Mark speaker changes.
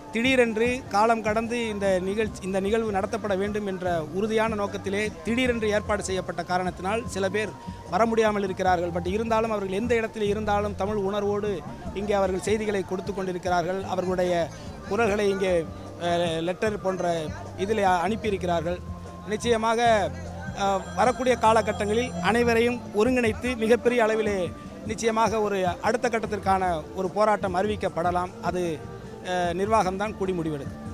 Speaker 1: திடீரென்று காலம் கடந்து இந்த நிகழ்ச்சி இந்த நிகழ்வு நடத்தப்பட வேண்டும் என்ற உறுதியான நோக்கத்திலே திடீரென்று ஏற்பாடு செய்யப்பட்ட காரணத்தினால் சில பேர் வர முடியாமல் இருக்கிறார்கள் பட் இருந்தாலும் அவர்கள் எந்த இடத்தில் இருந்தாலும் தமிழ் உணர்வோடு இங்கே அவர்கள் செய்திகளை கொடுத்து கொண்டிருக்கிறார்கள் அவர்களுடைய குரல்களை இங்கே லெட்டர் போன்ற இதில் அனுப்பியிருக்கிறார்கள் நிச்சயமாக அஹ், வரக்கூடிய காலகட்டங்களில் அனைவரையும் ஒருங்கிணைத்து மிகப்பெரிய அளவிலே நிச்சயமாக ஒரு அடுத்த கட்டத்திற்கான ஒரு போராட்டம் அறிவிக்கப்படலாம் அது அஹ், நிர்வாகம்தான் கூடி முடிவெடுக்கும்